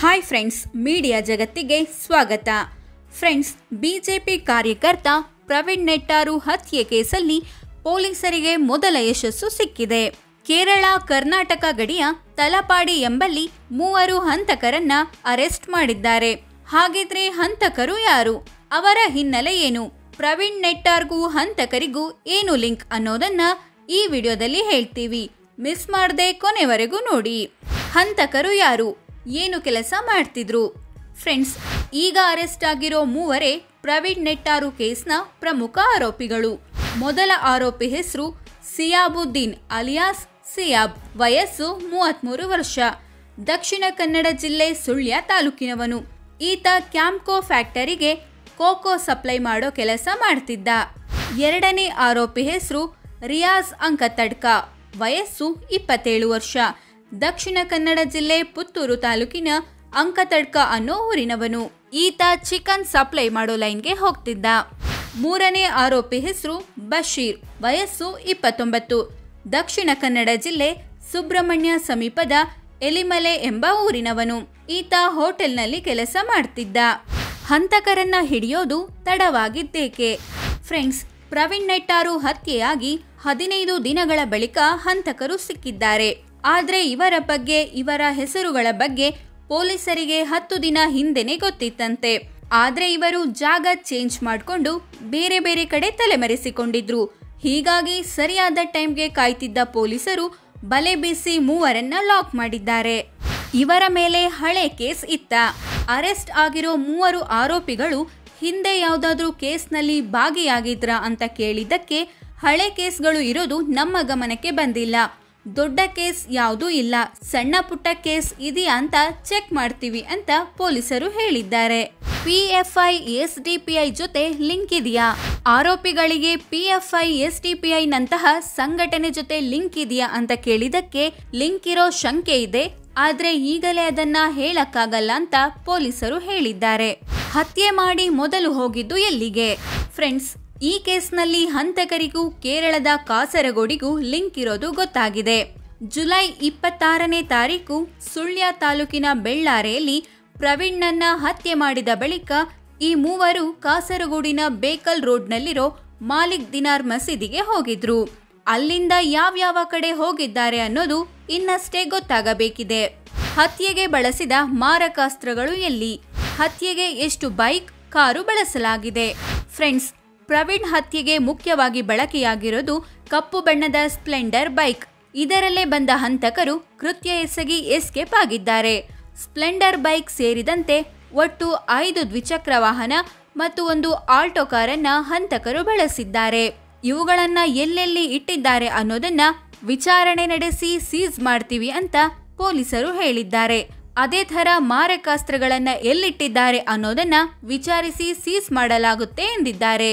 hi friends media ಜಗತ್ತಿಗೆ ಸ್ವಾಗತ friends BJP ಕಾರ್ಯಕರ್ತ ಪ್ರವೀಣ್ ನೆಟ್ಟಾರು ಹತ್ಯೆ ಕೇಸಲ್ಲಿ ಪೊಲೀಸರಿಗೆ ಮೊದಲ ಯಶಸ್ಸು ಸಿಕ್ಕಿದೆ ಕೇರಳ ಕರ್ನಾಟಕ ಗಡಿಯ ತಲಪಾಡಿ ಎಂಬಲ್ಲಿ ಮೂವರು ಹಂತಕರನ್ನ ಅರೆಸ್ಟ್ ಮಾಡಿದ್ದಾರೆ ಹಾಗಿದ್ರೆ ಹಂತಕರು ಯಾರು ಅವರ ಹಿನ್ನೆಲೆ ಏನು ಪ್ರವೀಣ್ ನೆಟ್ಟಾರ್ಗೂ ಹಂತಕರಿಗೂ ಏನು ಲಿಂಕ್ ಅನ್ನೋದನ್ನ ಈ ವಿಡಿಯೋದಲ್ಲಿ ಹೇಳ್ತೀವಿ ಮಿಸ್ ಮಾಡದೆ ಕೊನೆವರೆಗೂ ನೋಡಿ ಹಂತಕರು ಯಾರು ಏನು ಕೆಲಸ ಮಾಡ್ತಿದ್ರು ಫ್ರೆಂಡ್ಸ್ ಈಗ ಅರೆಸ್ಟ್ ಆಗಿರೋ ಮೂವರೇ ಪ್ರವೀಣ್ ನೆಟ್ಟಾರು ಕೇಸ್ನ ಪ್ರಮುಖ ಆರೋಪಿಗಳು ಮೊದಲ ಆರೋಪಿ ಹೆಸರು ಸಿಯಾಬುದ್ದೀನ್ ಅಲಿಯಾಸ್ ಸಿಯಾಬ್ ವಯಸ್ಸು ಮೂವತ್ತ್ಮೂರು ವರ್ಷ ದಕ್ಷಿಣ ಕನ್ನಡ ಜಿಲ್ಲೆ ಸುಳ್ಯ ತಾಲೂಕಿನವನು ಈತ ಕ್ಯಾಂಪ್ಕೋ ಫ್ಯಾಕ್ಟರಿಗೆ ಕೋಕೋ ಸಪ್ಲೈ ಮಾಡೋ ಕೆಲಸ ಮಾಡ್ತಿದ್ದ ಎರಡನೇ ಆರೋಪಿ ಹೆಸರು ರಿಯಾಜ್ ಅಂಕತಡ್ಕ ವಯಸ್ಸು ಇಪ್ಪತ್ತೇಳು ವರ್ಷ ದಕ್ಷಿಣ ಕನ್ನಡ ಜಿಲ್ಲೆ ಪುತ್ತೂರು ತಾಲೂಕಿನ ಅಂಕತಡ್ಕ ಅನ್ನೋ ಊರಿನವನು ಈತ ಚಿಕನ್ ಸಪ್ಲೈ ಮಾಡೋ ಲೈನ್ಗೆ ಹೋಗ್ತಿದ್ದ ಮೂರನೇ ಆರೋಪಿ ಹೆಸರು ಬಶೀರ್ ವಯಸ್ಸು ಇಪ್ಪತ್ತೊಂಬತ್ತು ದಕ್ಷಿಣ ಕನ್ನಡ ಜಿಲ್ಲೆ ಸುಬ್ರಹ್ಮಣ್ಯ ಸಮೀಪದ ಎಲಿಮಲೆ ಎಂಬ ಊರಿನವನು ಈತ ಹೋಟೆಲ್ನಲ್ಲಿ ಕೆಲಸ ಮಾಡ್ತಿದ್ದ ಹಂತಕರನ್ನ ಹಿಡಿಯೋದು ತಡವಾಗಿದ್ದೇಕೆ ಫ್ರೆಂಡ್ಸ್ ಪ್ರವೀಣ್ ನೆಟ್ಟಾರು ಹತ್ಯೆಯಾಗಿ ಹದಿನೈದು ದಿನಗಳ ಬಳಿಕ ಹಂತಕರು ಸಿಕ್ಕಿದ್ದಾರೆ ಆದ್ರೆ ಇವರ ಬಗ್ಗೆ ಇವರ ಹೆಸರುಗಳ ಬಗ್ಗೆ ಪೊಲೀಸರಿಗೆ ಹತ್ತು ದಿನ ಹಿಂದೆನೆ ಗೊತ್ತಿತ್ತಂತೆ ಆದ್ರೆ ಇವರು ಜಾಗ ಚೇಂಜ್ ಮಾಡಿಕೊಂಡು ಬೇರೆ ಬೇರೆ ಕಡೆ ತಲೆಮರೆಸಿಕೊಂಡಿದ್ರು ಹೀಗಾಗಿ ಸರಿಯಾದ ಟೈಮ್ಗೆ ಕಾಯ್ತಿದ್ದ ಪೊಲೀಸರು ಬಲೆ ಬೀಸಿ ಮೂವರನ್ನ ಲಾಕ್ ಮಾಡಿದ್ದಾರೆ ಇವರ ಮೇಲೆ ಹಳೆ ಕೇಸ್ ಇತ್ತ ಅರೆಸ್ಟ್ ಆಗಿರೋ ಮೂವರು ಆರೋಪಿಗಳು ಹಿಂದೆ ಯಾವುದಾದ್ರೂ ಕೇಸ್ನಲ್ಲಿ ಭಾಗಿಯಾಗಿದ್ರಾ ಅಂತ ಕೇಳಿದ್ದಕ್ಕೆ ಹಳೆ ಕೇಸ್ಗಳು ಇರೋದು ನಮ್ಮ ಗಮನಕ್ಕೆ ಬಂದಿಲ್ಲ ದೊಡ್ಡ ಕೇಸ್ ಯಾವುದೂ ಇಲ್ಲ ಸಣ್ಣ ಪುಟ್ಟ ಕೇಸ್ ಇದೆಯಾ ಅಂತ ಚೆಕ್ ಮಾಡ್ತೀವಿ ಅಂತ ಪೊಲೀಸರು ಹೇಳಿದ್ದಾರೆ ಪಿಎಫ್ಐ ಎಸ್ಡಿಪಿಐ ಜೊತೆ ಲಿಂಕ್ ಇದೆಯಾ ಆರೋಪಿಗಳಿಗೆ ಪಿಎಫ್ಐ ಎಸ್ಡಿಪಿಐ ನಂತಹ ಸಂಘಟನೆ ಜೊತೆ ಲಿಂಕ್ ಇದೆಯಾ ಅಂತ ಕೇಳಿದಕ್ಕೆ ಲಿಂಕ್ ಇರೋ ಶಂಕೆ ಇದೆ ಆದ್ರೆ ಈಗಲೇ ಅದನ್ನ ಹೇಳಕ್ಕಾಗಲ್ಲ ಅಂತ ಪೊಲೀಸರು ಹೇಳಿದ್ದಾರೆ ಹತ್ಯೆ ಮಾಡಿ ಮೊದಲು ಹೋಗಿದ್ದು ಎಲ್ಲಿಗೆ ಫ್ರೆಂಡ್ಸ್ ಈ ಕೇಸ್ನಲ್ಲಿ ಹಂತಕರಿಗೂ ಕೇರಳದ ಕಾಸರಗೋಡಿಗೂ ಲಿಂಕ್ ಇರೋದು ಗೊತ್ತಾಗಿದೆ ಜುಲೈ ಇಪ್ಪತ್ತಾರನೇ ತಾರೀಕು ಸುಳ್ಯ ತಾಲೂಕಿನ ಬೆಳ್ಳಾರೆಯಲ್ಲಿ ಪ್ರವೀಣ್ಣನ್ನ ಹತ್ಯೆ ಮಾಡಿದ ಬಳಿಕ ಈ ಮೂವರು ಕಾಸರಗೋಡಿನ ಬೇಕಲ್ ರೋಡ್ನಲ್ಲಿರೋ ಮಾಲಿಕ್ ದಿನಾರ್ ಮಸೀದಿಗೆ ಹೋಗಿದ್ರು ಅಲ್ಲಿಂದ ಯಾವ್ಯಾವ ಕಡೆ ಹೋಗಿದ್ದಾರೆ ಅನ್ನೋದು ಇನ್ನಷ್ಟೇ ಗೊತ್ತಾಗಬೇಕಿದೆ ಹತ್ಯೆಗೆ ಬಳಸಿದ ಮಾರಕಾಸ್ತ್ರಗಳು ಎಲ್ಲಿ ಹತ್ಯೆಗೆ ಎಷ್ಟು ಬೈಕ್ ಕಾರು ಬಳಸಲಾಗಿದೆ ಫ್ರೆಂಡ್ಸ್ ಪ್ರವೀಣ್ ಹತ್ಯೆಗೆ ಮುಖ್ಯವಾಗಿ ಬಳಕೆಯಾಗಿರೋದು ಕಪ್ಪು ಬಣ್ಣದ ಸ್ಪ್ಲೆಂಡರ್ ಬೈಕ್ ಇದರಲ್ಲೇ ಬಂದ ಹಂತಕರು ಕೃತ್ಯ ಎಸಗಿ ಎಸ್ಕೇಪ್ ಆಗಿದ್ದಾರೆ ಸ್ಪ್ಲೆಂಡರ್ ಬೈಕ್ ಸೇರಿದಂತೆ ಒಟ್ಟು ಐದು ದ್ವಿಚಕ್ರ ವಾಹನ ಮತ್ತು ಒಂದು ಆಲ್ಟೋ ಕಾರನ್ನ ಹಂತಕರು ಬಳಸಿದ್ದಾರೆ ಇವುಗಳನ್ನ ಎಲ್ಲೆಲ್ಲಿ ಇಟ್ಟಿದ್ದಾರೆ ಅನ್ನೋದನ್ನ ವಿಚಾರಣೆ ನಡೆಸಿ ಸೀಸ್ ಮಾಡ್ತೀವಿ ಅಂತ ಪೊಲೀಸರು ಹೇಳಿದ್ದಾರೆ ಅದೇ ಥರ ಮಾರಕಾಸ್ತ್ರಗಳನ್ನ ಎಲ್ಲಿಟ್ಟಿದ್ದಾರೆ ಅನ್ನೋದನ್ನ ವಿಚಾರಿಸಿ ಸೀಸ್ ಮಾಡಲಾಗುತ್ತೆ ಎಂದಿದ್ದಾರೆ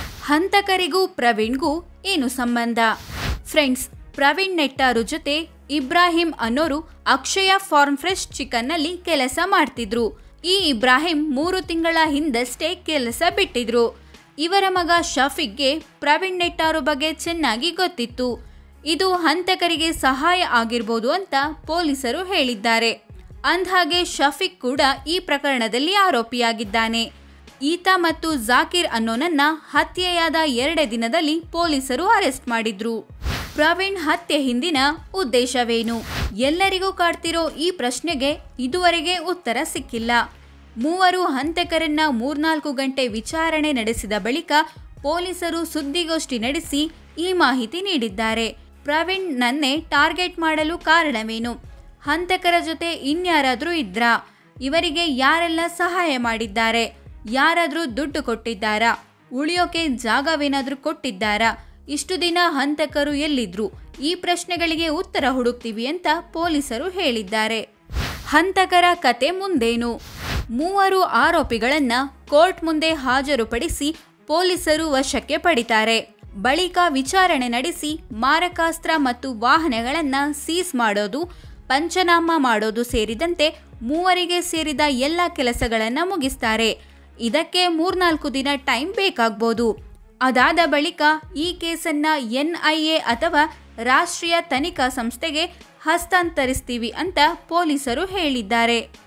ಹಂತಕರಿಗೂ ಪ್ರವೀಣ್ಗೂ ಏನು ಸಂಬಂಧ ಫ್ರೆಂಡ್ಸ್ ಪ್ರವೀಣ್ ನೆಟ್ಟಾರು ಜೊತೆ ಇಬ್ರಾಹಿಂ ಅನ್ನೋರು ಅಕ್ಷಯ ಫಾರ್ಮ್ ಫ್ರೆಶ್ ಚಿಕನ್ನಲ್ಲಿ ಕೆಲಸ ಮಾಡ್ತಿದ್ರು ಈ ಇಬ್ರಾಹಿಂ ಮೂರು ತಿಂಗಳ ಹಿಂದಷ್ಟೇ ಕೆಲಸ ಬಿಟ್ಟಿದ್ರು ಇವರ ಮಗ ಶಫೀಕ್ಗೆ ಪ್ರವೀಣ್ ನೆಟ್ಟಾರು ಬಗ್ಗೆ ಚೆನ್ನಾಗಿ ಗೊತ್ತಿತ್ತು ಇದು ಹಂತಕರಿಗೆ ಸಹಾಯ ಆಗಿರ್ಬೋದು ಅಂತ ಪೊಲೀಸರು ಹೇಳಿದ್ದಾರೆ ಅಂದ್ಹಾಗೆ ಶಫೀಕ್ ಕೂಡ ಈ ಪ್ರಕರಣದಲ್ಲಿ ಆರೋಪಿಯಾಗಿದ್ದಾನೆ ಈತ ಮತ್ತು ಜಾಕಿರ್ ಅನ್ನೋನನ್ನ ಹತ್ಯೆಯಾದ ಎರಡೇ ದಿನದಲ್ಲಿ ಪೊಲೀಸರು ಅರೆಸ್ಟ್ ಮಾಡಿದ್ರು ಪ್ರವೀಣ್ ಹತ್ಯೆ ಹಿಂದಿನ ಉದ್ದೇಶವೇನು ಎಲ್ಲರಿಗೂ ಕಾಡ್ತಿರೋ ಈ ಪ್ರಶ್ನೆಗೆ ಇದುವರೆಗೆ ಉತ್ತರ ಸಿಕ್ಕಿಲ್ಲ ಮೂವರು ಹಂತಕರನ್ನ ಮೂರ್ನಾಲ್ಕು ಗಂಟೆ ವಿಚಾರಣೆ ನಡೆಸಿದ ಬಳಿಕ ಪೊಲೀಸರು ಸುದ್ದಿಗೋಷ್ಠಿ ನಡೆಸಿ ಈ ಮಾಹಿತಿ ನೀಡಿದ್ದಾರೆ ಪ್ರವೀಣ್ ನನ್ನೇ ಟಾರ್ಗೆಟ್ ಮಾಡಲು ಕಾರಣವೇನು ಹಂತಕರ ಜೊತೆ ಇನ್ಯಾರಾದ್ರೂ ಇದ್ರಾ ಇವರಿಗೆ ಯಾರೆಲ್ಲ ಸಹಾಯ ಮಾಡಿದ್ದಾರೆ ಯಾರಾದ್ರೂ ದುಡ್ಡು ಕೊಟ್ಟಿದ್ದಾರಾ ಉಳಿಯೋಕೆ ಜಾಗವೇನಾದ್ರೂ ಕೊಟ್ಟಿದ್ದಾರಾ ಇಷ್ಟು ದಿನ ಹಂತಕರು ಎಲ್ಲಿದ್ರು ಈ ಪ್ರಶ್ನೆಗಳಿಗೆ ಉತ್ತರ ಹುಡುಕ್ತೀವಿ ಅಂತ ಪೊಲೀಸರು ಹೇಳಿದ್ದಾರೆ ಹಂತಕರ ಕತೆ ಮುಂದೇನು ಮೂವರು ಆರೋಪಿಗಳನ್ನ ಕೋರ್ಟ್ ಮುಂದೆ ಹಾಜರುಪಡಿಸಿ ಪೊಲೀಸರು ವಶಕ್ಕೆ ಪಡಿತಾರೆ ಬಳಿಕ ವಿಚಾರಣೆ ನಡೆಸಿ ಮಾರಕಾಸ್ತ್ರ ಮತ್ತು ವಾಹನಗಳನ್ನ ಸೀಸ್ ಮಾಡೋದು ಪಂಚನಾಮ ಮಾಡೋದು ಸೇರಿದಂತೆ ಮೂವರಿಗೆ ಸೇರಿದ ಎಲ್ಲ ಕೆಲಸಗಳನ್ನ ಮುಗಿಸ್ತಾರೆ ಇದಕ್ಕೆ ಮೂರ್ನಾಲ್ಕು ದಿನ ಟೈಮ್ ಬೇಕಾಗ್ಬೋದು ಅದಾದ ಬಳಿಕ ಈ ಕೇಸನ್ನ ಎನ್ಐಎ ಅಥವಾ ರಾಷ್ಟ್ರೀಯ ತನಿಖಾ ಸಂಸ್ಥೆಗೆ ಹಸ್ತಾಂತರಿಸ್ತೀವಿ ಅಂತ ಪೊಲೀಸರು ಹೇಳಿದ್ದಾರೆ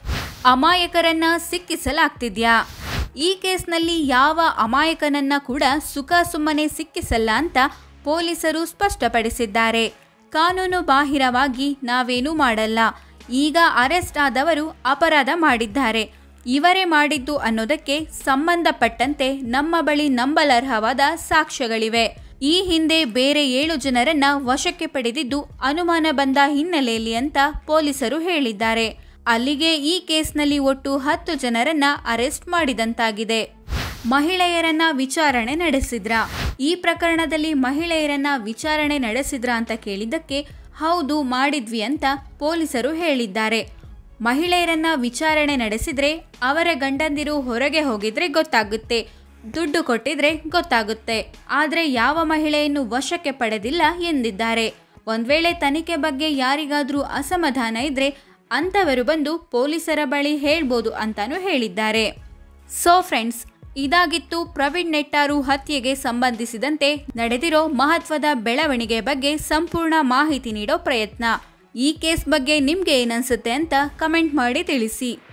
ಅಮಾಯಕರನ್ನ ಸಿಕ್ಕಿಸಲಾಗ್ತಿದ್ಯಾ ಈ ಕೇಸ್ನಲ್ಲಿ ಯಾವ ಅಮಾಯಕನನ್ನ ಕೂಡ ಸುಖ ಸುಮ್ಮನೆ ಸಿಕ್ಕಿಸಲ್ಲ ಅಂತ ಪೊಲೀಸರು ಸ್ಪಷ್ಟಪಡಿಸಿದ್ದಾರೆ ಕಾನೂನು ಬಾಹಿರವಾಗಿ ನಾವೇನೂ ಮಾಡಲ್ಲ ಈಗ ಅರೆಸ್ಟ್ ಆದವರು ಅಪರಾಧ ಮಾಡಿದ್ದಾರೆ ಇವರೇ ಮಾಡಿದ್ದು ಅನ್ನೋದಕ್ಕೆ ಸಂಬಂಧಪಟ್ಟಂತೆ ನಮ್ಮ ಬಳಿ ನಂಬಲರ್ಹವಾದ ಸಾಕ್ಷ್ಯಗಳಿವೆ ಈ ಹಿಂದೆ ಬೇರೆ ಏಳು ಜನರನ್ನ ವಶಕ್ಕೆ ಪಡೆದಿದ್ದು ಅನುಮಾನ ಬಂದ ಹಿನ್ನೆಲೆಯಲ್ಲಿ ಅಂತ ಪೊಲೀಸರು ಹೇಳಿದ್ದಾರೆ ಅಲ್ಲಿಗೆ ಈ ಕೇಸ್ನಲ್ಲಿ ಒಟ್ಟು ಹತ್ತು ಜನರನ್ನ ಅರೆಸ್ಟ್ ಮಾಡಿದಂತಾಗಿದೆ ಮಹಿಳೆಯರನ್ನ ವಿಚಾರಣೆ ನಡೆಸಿದ್ರ ಈ ಪ್ರಕರಣದಲ್ಲಿ ಮಹಿಳೆಯರನ್ನ ವಿಚಾರಣೆ ನಡೆಸಿದ್ರ ಅಂತ ಕೇಳಿದ್ದಕ್ಕೆ ಹೌದು ಮಾಡಿದ್ವಿ ಅಂತ ಪೊಲೀಸರು ಹೇಳಿದ್ದಾರೆ ಮಹಿಳೆಯರನ್ನ ವಿಚಾರಣೆ ನಡೆಸಿದ್ರೆ ಅವರ ಗಂಡಂದಿರು ಹೊರಗೆ ಹೋಗಿದ್ರೆ ಗೊತ್ತಾಗುತ್ತೆ ದುಡ್ಡು ಕೊಟ್ಟಿದ್ರೆ ಗೊತ್ತಾಗುತ್ತೆ ಆದ್ರೆ ಯಾವ ಮಹಿಳೆಯನ್ನು ವಶಕ್ಕೆ ಪಡೆದಿಲ್ಲ ಎಂದಿದ್ದಾರೆ ಒಂದ್ ವೇಳೆ ತನಿಖೆ ಬಗ್ಗೆ ಯಾರಿಗಾದ್ರೂ ಅಸಮಾಧಾನ ಇದ್ರೆ ಅಂತವರು ಬಂದು ಪೊಲೀಸರ ಬಳಿ ಹೇಳ್ಬೋದು ಅಂತಾನೂ ಹೇಳಿದ್ದಾರೆ ಸೊ ಫ್ರೆಂಡ್ಸ್ ಇದಾಗಿತ್ತು ಪ್ರವೀಣ್ ನೆಟ್ಟಾರು ಹತ್ಯೆಗೆ ಸಂಬಂಧಿಸಿದಂತೆ ನಡೆದಿರೋ ಮಹತ್ವದ ಬೆಳವಣಿಗೆ ಬಗ್ಗೆ ಸಂಪೂರ್ಣ ಮಾಹಿತಿ ನೀಡೋ ಪ್ರಯತ್ನ ಈ ಕೇಸ್ ಬಗ್ಗೆ ನಿಮ್ಗೆ ಏನನ್ಸುತ್ತೆ ಅಂತ ಕಮೆಂಟ್ ಮಾಡಿ ತಿಳಿಸಿ